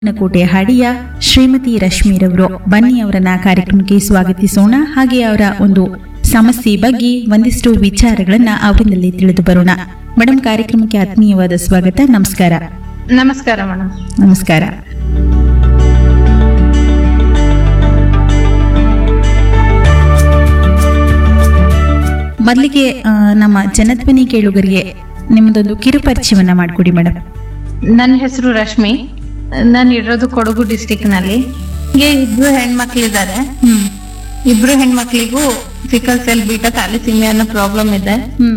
ಕೋಟೆ ಹಡಿಯ ಶ್ರೀಮತಿ ರಶ್ಮಿರವರು ಬನ್ನಿ ಅವರನ್ನ ಕಾರ್ಯಕ್ರಮಕ್ಕೆ ಸ್ವಾಗತಿಸೋಣ ಹಾಗೆ ಅವರ ಒಂದು ಸಮಸ್ಯೆ ಬಗ್ಗೆ ಒಂದಿಷ್ಟು ವಿಚಾರಗಳನ್ನ ಅವರಿಂದಲೇ ತಿಳಿದು ಬರೋಣ ಮೇಡಮ್ ಕಾರ್ಯಕ್ರಮಕ್ಕೆ ಆತ್ಮೀಯವಾದ ಸ್ವಾಗತ ನಮಸ್ಕಾರ ನಮಸ್ಕಾರ ಮೇಡಮ್ ನಮಸ್ಕಾರ ಮೊದಲಿಗೆ ಆ, ನಮ್ಮ ಜನಧ್ವನಿ ಕೇಳುಗರಿಗೆ ನಿಮ್ಮದೊಂದು ಕಿರುಪರಿಚಯವನ್ನ ಮಾಡಿಕೊಡಿ ಮೇಡಮ್ ನನ್ನ ಹೆಸರು ರಶ್ಮಿ ನಾನು ಇರೋದು ಕೊಡಗು ಡಿಸ್ಟಿಕ್ ನಲ್ಲಿ ಹೀಗೆ ಇಬ್ರು ಹೆಣ್ಮಕ್ಳಿದ್ದಾರೆ ಹ್ಮ್ ಇಬ್ರು ಹೆಣ್ಮಕ್ಳಿಗೂ ಸಿಕಲ್ ಸೆಲ್ ಬೀಟ ಥ್ಯಾಲಿಸಿಮಿಯಾ ಅನ್ನೋ ಪ್ರಾಬ್ಲಮ್ ಇದೆ ಹ್ಮ್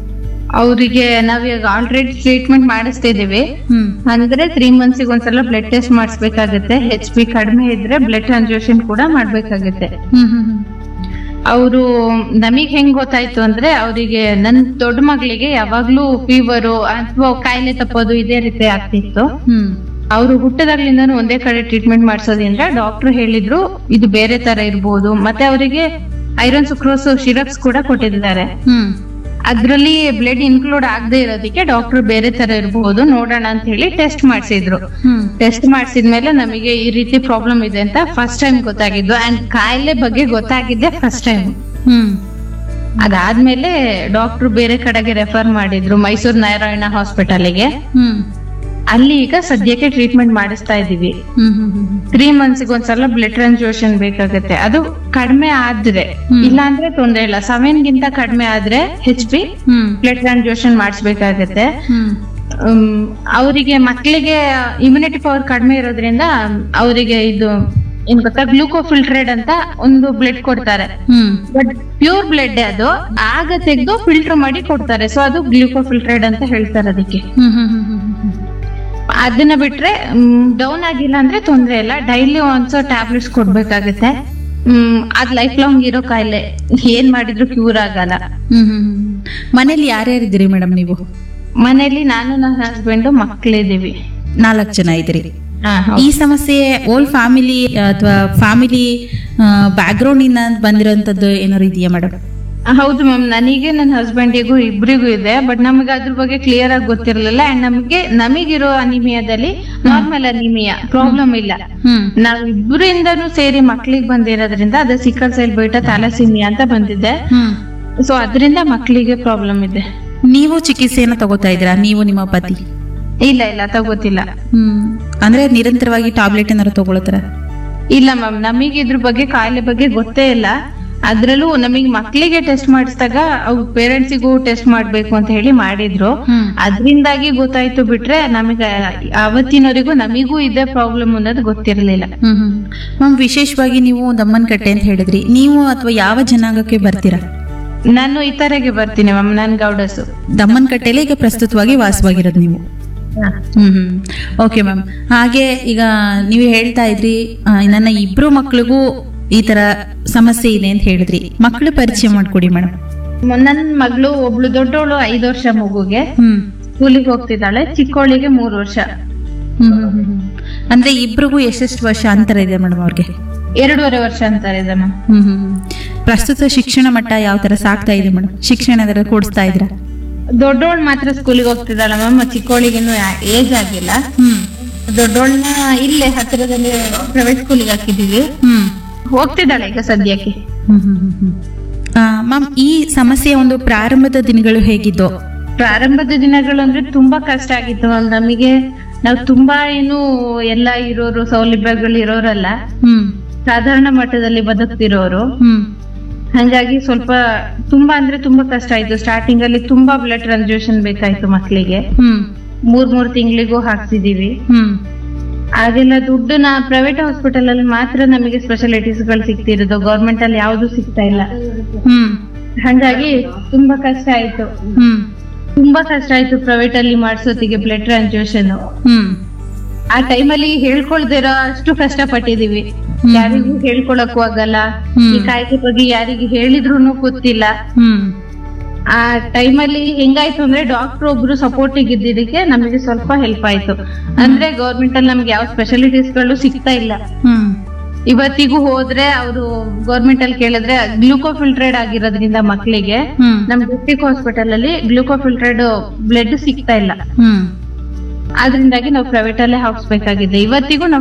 ಅವರಿಗೆ ನಾವೀಗ ಆಲ್ರೆಡಿ ಟ್ರೀಟ್ಮೆಂಟ್ ಮಾಡಿಸ್ತಾ ಇದೀವಿ ಹ್ಮ್ ಅಂದ್ರೆ ತ್ರೀ ಮಂತ್ಸಿಗೆ ಒಂದ್ಸಲ ಬ್ಲಡ್ ಟೆಸ್ಟ್ ಮಾಡಿಸ್ಬೇಕಾಗತ್ತೆ ಹೆಚ್ ಬಿ ಕಡಿಮೆ ಇದ್ರೆ ಬ್ಲಡ್ ಟ್ರಾನ್ಸ್ಫ್ಯೂಷನ್ ಕೂಡ ಮಾಡ್ಬೇಕಾಗತ್ತೆ ಹ್ಮ್ ಹ್ಮ್ ಹ್ಮ್ ಅವರು ನಮಗ್ ಹೆಂಗ್ ಗೊತ್ತಾಯ್ತು ಅಂದ್ರೆ ಅವರಿಗೆ ನನ್ ದೊಡ್ಡ ಮಗಳಿಗೆ ಯಾವಾಗ್ಲೂ ಫೀವರು ಅಥವಾ ಕಾಯಿಲೆ ತಪ್ಪೋದು ಇದೇ ರೀತಿ ಆಗ್ತಿತ್ತು ಹ್ಮ್ ಅವರು ಹುಟ್ಟದಾಗ್ಲಿಂದಾನು ಒಂದೇ ಕಡೆ ಟ್ರೀಟ್ಮೆಂಟ್ ಮಾಡಿಸೋದ್ರಿಂದ ಡಾಕ್ಟರ್ ಹೇಳಿದ್ರು ಇದು ಬೇರೆ ತರ ಇರ್ಬೋದು ಮತ್ತೆ ಅವರಿಗೆ ಐರನ್ ಸುಕ್ರೋಸ್ ಸಿರಪ್ಸ್ ಕೂಡ ಕೊಟ್ಟಿದ್ದಾರೆ ಹ್ಮ್ ಅದ್ರಲ್ಲಿ ಬ್ಲಡ್ ಇನ್ಕ್ಲೂಡ್ ಆಗದೆ ಇರೋದಕ್ಕೆ ಡಾಕ್ಟರ್ ಬೇರೆ ತರ ಇರಬಹುದು ನೋಡೋಣ ಅಂತ ಹೇಳಿ ಟೆಸ್ಟ್ ಮಾಡಿಸಿದ್ರು ಹ್ಮ್ ಟೆಸ್ಟ್ ಮಾಡಿಸಿದ್ಮೇಲೆ ನಮಗೆ ಈ ರೀತಿ ಪ್ರಾಬ್ಲಮ್ ಇದೆ ಅಂತ ಫಸ್ಟ್ ಟೈಮ್ ಗೊತ್ತಾಗಿದ್ದು ಅಂಡ್ ಕಾಯಿಲೆ ಬಗ್ಗೆ ಗೊತ್ತಾಗಿದ್ದೆ ಫಸ್ಟ್ ಟೈಮ್ ಹ್ಮ್ ಅದಾದ್ಮೇಲೆ ಡಾಕ್ಟರ್ ಬೇರೆ ಕಡೆಗೆ ರೆಫರ್ ಮಾಡಿದ್ರು ಮೈಸೂರು ನಾರಾಯಣ ಹಾಸ್ಪಿಟಲ್ಗೆ ಹ್ಮ್ ಅಲ್ಲಿ ಈಗ ಸದ್ಯಕ್ಕೆ ಟ್ರೀಟ್ಮೆಂಟ್ ಮಾಡಿಸ್ತಾ ಇದೀವಿ ಹ್ಮ್ ಹ್ಮ್ ಹ್ಮ್ ತ್ರೀ ಮಂತ್ಸ್ ಒಂದ್ಸಲ ಬ್ಲಡ್ ಟ್ರಾನ್ಸ್ಫ್ಯೂಷನ್ ಬೇಕಾಗುತ್ತೆ ಅದು ಕಡಿಮೆ ಆದ್ರೆ ಹ್ಮ್. ಇಲ್ಲ ಅಂದ್ರೆ ತೊಂದ್ರೆ ಇಲ್ಲ ಸೆವೆನ್ ಗಿಂತ ಕಡಿಮೆ ಆದ್ರೆ ಹೆಚ್ ಬಿ ಹ್ಮ್ ಬ್ಲಡ್ ಟ್ರಾನ್ಸ್ಫ್ಯೂಷನ್ ಮಾಡಿಸ್ಬೇಕಾಗತ್ತೆ ಹ್ಮ್ ಅವರಿಗೆ ಮಕ್ಕಳಿಗೆ ಇಮ್ಯುನಿಟಿ ಪವರ್ ಕಡಿಮೆ ಇರೋದ್ರಿಂದ ಅವರಿಗೆ ಇದು ಏನ್ ಗೊತ್ತಾ ಗ್ಲೂಕೋಫಿಲ್ಟ್ರೇಡ್ ಅಂತ ಒಂದು ಬ್ಲಡ್ ಕೊಡ್ತಾರೆ ಹ್ಮ್ ಬಟ್ ಪ್ಯೂರ್ ಬ್ಲಡ್ ಅದು ಆಗ ತೆಗೆದು ಫಿಲ್ಟರ್ ಮಾಡಿ ಕೊಡ್ತಾರೆ ಸೊ ಅದು ಗ್ಲೂಕೋಫಿಲ್ಟ್ರೇಡ್ ಅಂತ ಹೇಳ್ತಾರೆ ಅದಕ್ಕೆ ಹ್ಮ್ ಹ್ಮ್ ಹ್ಮ್ ಹ್ಮ್ ಹ್ಮ್ ಅದನ್ನ ಬಿಟ್ರೆ ಡೌನ್ ಆಗಿಲ್ಲ ಅಂದ್ರೆ ತೊಂದ್ರೆ ಇಲ್ಲ ಡೈಲಿ ಒಂದ್ಸೋ ಟ್ಯಾಬ್ಲೆಟ್ಸ್ ಕೊಡ್ಬೇಕಾಗತ್ತೆ ಹ್ಮ್ ಅದ್ ಲೈಫ್ ಲಾಂಗ್ ಇರೋ ಕಾಯಿಲೆ ಏನ್ ಮಾಡಿದ್ರು ಕ್ಯೂರ್ ಆಗಲ್ಲ ಹ್ಮ್ ಹ್ಮ್ ಹ್ಮ್. ಮನೇಲಿ ಯಾರ್ಯಾರಿದ್ದೀರಿ ಮೇಡಮ್ ನೀವು ಮನೇಲಿ ನಾನು ನನ್ನ ಹಸ್ಬೆಂಡ್ ಮಕ್ಳಿದೀವಿ ನಾಲ್ಕು ಜನ ಇದ್ದೀರಿ ಹಾ, ಈ ಸಮಸ್ಯೆ ಓಲ್ ಫ್ಯಾಮಿಲಿ ಅಥವಾ ಫ್ಯಾಮಿಲಿ ಬ್ಯಾಕ್ಗ್ರೌಂಡ್ ಇಂದ ಬಂದಿರೋಂಥದ್ದು ಏನಾದ್ರು ಇದೆಯಾ ಮೇಡಮ್ ಹೌದು ಮ್ಯಾಮ್ ನನಗೆ ನನ್ನ ಹಸ್ಬೆಂಡಿಗೂ ಇಬ್ರಿಗೂ ಇದೆ ಬಟ್ ನಮಗೆ ಅದ್ರ ಬಗ್ಗೆ ಕ್ಲಿಯರ್ ಆಗಿ ಗೊತ್ತಿರಲಿಲ್ಲ ಅಂಡ್ ನಮಗೆ ನಮಗಿರೋ ಅನಿಮಿಯಾದಲ್ಲಿ ನಾರ್ಮಲ್ ಅನಿಮಿಯಾ ಪ್ರಾಬ್ಲಮ್ ಇಲ್ಲ ಹ್ಮ್ ನಾವ್ ಇಬ್ಬರಿಂದನೂ ಸೇರಿ ಮಕ್ಳಿಗೆ ಬಂದಿರೋದ್ರಿಂದ ಅದು ಸಿಕ್ಕಲ್ ಸೆಲ್ ಬೈಟ ಥ್ಯಾಲಸಿಮಿಯಾ ಅಂತ ಬಂದಿದೆ ಹ್ಮ್ ಸೊ ಅದರಿಂದ ಮಕ್ಕಳಿಗೆ ಪ್ರಾಬ್ಲಮ್ ಇದೆ ನೀವು ಚಿಕಿತ್ಸೆಯನ್ನು ತಗೋತಾ ಇದ್ದೀರಾ ನೀವು ನಿಮ್ಮ ಪತಿ ಇಲ್ಲ ಇಲ್ಲ ತಗೋತಿಲ್ಲ ಹ್ಮ್ ಅಂದ್ರೆ ನಿರಂತರವಾಗಿ ಟಾಬ್ಲೆಟ್ ಏನಾದ್ರು ತಗೊಳತ್ತಾರ ಇಲ್ಲ ಮ್ಯಾಮ್ ನಮಗೆ ಇದ್ರ ಬಗ್ಗೆ ಕಾಯಿಲೆ ಬಗ್ಗೆ ಗೊತ್ತೇ ಇಲ್ಲ ಅದ್ರಲ್ಲೂ ನಮಗೆ ಮಕ್ಕಳಿಗೆ ಟೆಸ್ಟ್ ಮಾಡಿಸಿದಾಗ ಅವು ಪೇರೆಂಟ್ಸಿಗೂ ಟೆಸ್ಟ್ ಮಾಡ್ಬೇಕು ಅಂತ ಹೇಳಿ ಮಾಡಿದ್ರು ಹ್ಮ್ ಅದ್ರಿಂದಾಗಿ ಗೊತ್ತಾಯ್ತು ಬಿಟ್ರೆ ನಮಗೆ ಅವತ್ತಿನವರೆಗೂ ನಮಿಗೂ ಇದೇ ಪ್ರಾಬ್ಲಮ್ ಅನ್ನೋದು ಗೊತ್ತಿರಲಿಲ್ಲ ಹ್ಮ್ ಹ್ಮ್ ಮ್ಯಾಮ್ ವಿಶೇಷವಾಗಿ ನೀವು ದಮ್ಮನಕಟ್ಟೆ ಅಂತ ಹೇಳಿದ್ರಿ ನೀವು ಅಥವಾ ಯಾವ ಜನಾಂಗಕ್ಕೆ ಬರ್ತೀರಾ ನಾನು ಇತರೆಗೆ ಬರ್ತೀನಿ ಮ್ಯಾಮ್ ನನ್ ಗೌಡಸು ದಮ್ಮನಕಟ್ಟೆಲೆ ಈಗ ಪ್ರಸ್ತುತವಾಗಿ ವಾಸವಾಗಿರೋದು ನೀವು ಹ್ಮ್ ಹ್ಮ್ ಓಕೆ ಮ್ಯಾಮ್ ಹಾಗೆ ಈಗ ನೀವು ಹೇಳ್ತಾ ಇದ್ರಿ ಆ, ನನ್ನ ಇಬ್ರು ಮಕ್ಳಿಗೂ ಈ ತರ ಸಮಸ್ಯೆ ಇದೆ ಅಂತ ಹೇಳಿದ್ರಿ ಮಕ್ಳು ಪರಿಚಯ ಮಾಡ್ಕೊಡಿ ಮೇಡಮ್ ನನ್ ಮಗಳು ಒಬ್ಳು ದೊಡ್ಡವಳು ಐದು ವರ್ಷ ಮಗುಗೆ ಹ್ಮ್ ಸ್ಕೂಲಿಗೆ ಹೋಗ್ತಿದ್ದಾಳೆ ಚಿಕ್ಕವಳಿಗೆ ಮೂರು ವರ್ಷ ಹ್ಮ್ ಹ್ಮ್ ಹ್ಮ್ ಹ್ಮ್. ಅಂದ್ರೆ ಇಬ್ರಿಗೂ ಎಷ್ಟೆಷ್ಟು ವರ್ಷ ಅಂತರ ಇದೆ ಮೇಡಮ್ ಅವ್ರಿಗೆ ಎರಡೂವರೆ ವರ್ಷ ಅಂತಾರೆ ಮ್ಯಾಮ್ ಹ್ಮ್ ಹ್ಮ್ ಹ್ಮ್. ಪ್ರಸ್ತುತ ಶಿಕ್ಷಣ ಮಟ್ಟ ಯಾವ ತರ ಸಾಕ್ತಾ ಇದೆ ಮೇಡಮ್ ಶಿಕ್ಷಣ ಏನಾದ್ರು ಕೊಡಿಸ್ತಾ ಇದ್ರ ದೊಡ್ಡವಳು ಮಾತ್ರ ಸ್ಕೂಲಿಗೆ ಹೋಗ್ತಿದ್ದಾಳೆ ಮ್ಯಾಮ್ ಚಿಕ್ಕವಳಿಗಿನ್ನು ಏಜ್ ಆಗಿಲ್ಲ ಹ್ಮ್ ದೊಡ್ಡವಳನ್ನ ಇಲ್ಲೇ ಹತ್ತಿರದಲ್ಲಿ ಪ್ರೈವೇಟ್ ಸ್ಕೂಲಿಗೆ ಹಾಕಿದೀವಿ ಹ್ಮ್ ಹೋಗ್ತಿದ್ದಾಳೆ ಈಗ ಸದ್ಯಕ್ಕೆ ಹ್ಮ್ ಹ್ಮ್ ಹ್ಮ್ ಹ್ಮ್. ಆ, ಮ್ಯಾಮ್ ಈ ಸಮಸ್ಯೆಯ ಒಂದು ಪ್ರಾರಂಭದ ದಿನಗಳು ಹೇಗಿದ್ದು ಪ್ರಾರಂಭದ ದಿನಗಳು ಅಂದ್ರೆ ತುಂಬಾ ಕಷ್ಟ ಆಗಿತ್ತು ಮ್ಯಾಮ್ ನಮಗೆ ನಾವು ತುಂಬಾ ಏನು ಎಲ್ಲ ಇರೋರು ಸೌಲಭ್ಯಗಳು ಇರೋರಲ್ಲ ಹ್ಮ್ ಸಾಧಾರಣ ಮಟ್ಟದಲ್ಲಿ ಬದುಕ್ತಿರೋರು ಹ್ಮ್ ಹಂಗಾಗಿ ಸ್ವಲ್ಪ ತುಂಬಾ ಅಂದ್ರೆ ತುಂಬಾ ಕಷ್ಟ ಆಯ್ತು ಸ್ಟಾರ್ಟಿಂಗ್ ಅಲ್ಲಿ ತುಂಬಾ ಬ್ಲಡ್ ಟ್ರಾನ್ಸ್ಫ್ಯೂಷನ್ ಬೇಕಾಯ್ತು ಮಕ್ಕಳಿಗೆ ಹ್ಮ್ ಮೂರ್ ಮೂರ್ ತಿಂಗಳಿಗೂ ಹಾಕ್ಸಿದೀವಿ ಹ್ಮ್ ಅದೆಲ್ಲ ದುಡ್ಡು ನಾ ಪ್ರೈವೇಟ್ ಹಾಸ್ಪಿಟಲ್ ಅಲ್ಲಿ ಮಾತ್ರ ನಮಗೆ ಸ್ಪೆಷಾಲಿಟೀಸ್ ಗಳು ಸಿಗ್ತಿರೋದು ಗೌರ್ಮೆಂಟ್ ಅಲ್ಲಿ ಯಾವ್ದು ಸಿಗ್ತಾ ಇಲ್ಲ ಹ್ಮ್ ಹಂಗಾಗಿ ತುಂಬಾ ಕಷ್ಟ ಆಯ್ತು ಹ್ಮ್ ತುಂಬಾ ಕಷ್ಟ ಆಯ್ತು ಪ್ರೈವೇಟ್ ಅಲ್ಲಿ ಮಾಡ್ಸೋತಿಗೆ ಬ್ಲಡ್ ಟ್ರಾನ್ಸ್ಫ್ಯೂಷನ್ ಹ್ಮ್ ಆ ಟೈಮಲ್ಲಿ ಹೇಳ್ಕೊಳ್ದಿರೋ ಅಷ್ಟು ಕಷ್ಟ ಪಟ್ಟಿದೀವಿ ಹ್ಮ್. ಯಾರಿಗೂ ಹೇಳ್ಕೊಳಕ್ಕೂ ಆಗಲ್ಲ ಹ್ಮ್. ಈ ಕಾಯಿಲೆ ಬಗ್ಗೆ ಯಾರಿಗೆ ಹೇಳಿದ್ರು ಗೊತ್ತಿಲ್ಲ ಹ್ಮ್ ಆ ಟೈಮಲ್ಲಿ ಹೆಂಗಾಯ್ತು ಅಂದ್ರೆ ಡಾಕ್ಟರ್ ಒಬ್ರು ಸಪೋರ್ಟಿಗೆ ಇದ್ದಿದ್ದಕ್ಕೆ ನಮಗೆ ಸ್ವಲ್ಪ ಹೆಲ್ಪ್ ಆಯ್ತು ಅಂದ್ರೆ ಗೌರ್ಮೆಂಟ್ ಅಲ್ಲಿ ನಮ್ಗೆ ಯಾವ ಸ್ಪೆಷಾಲಿಟೀಸ್ ಗಳು ಸಿಗ್ತಾ ಇಲ್ಲ ಹ್ಮ್ ಇವತ್ತಿಗೂ ಹೋದ್ರೆ ಅವರು ಗೌರ್ಮೆಂಟ್ ಅಲ್ಲಿ ಕೇಳಿದ್ರೆ ಗ್ಲೂಕೋಫಿಲ್ಟ್ರೇಡ್ ಆಗಿರೋದ್ರಿಂದ ಮಕ್ಕಳಿಗೆ ಹ್ಮ್ ನಮ್ ಡಿಸ್ಟ್ರಿಕ್ಟ್ ಹಾಸ್ಪಿಟಲ್ ಅಲ್ಲಿ ಗ್ಲೂಕೋಫಿಲ್ಟ್ರೇಡ್ ಬ್ಲಡ್ ಸಿಗ್ತಾ ಇಲ್ಲ ಹ್ಮ್ ಅದರಿಂದಾಗಿ ನಾವು ಪ್ರೈವೇಟ್ ಅಲ್ಲೇ ಹಾಕ್ಸ್ಬೇಕಾಗಿದೆ ಇವತ್ತಿಗೂ ನಾವು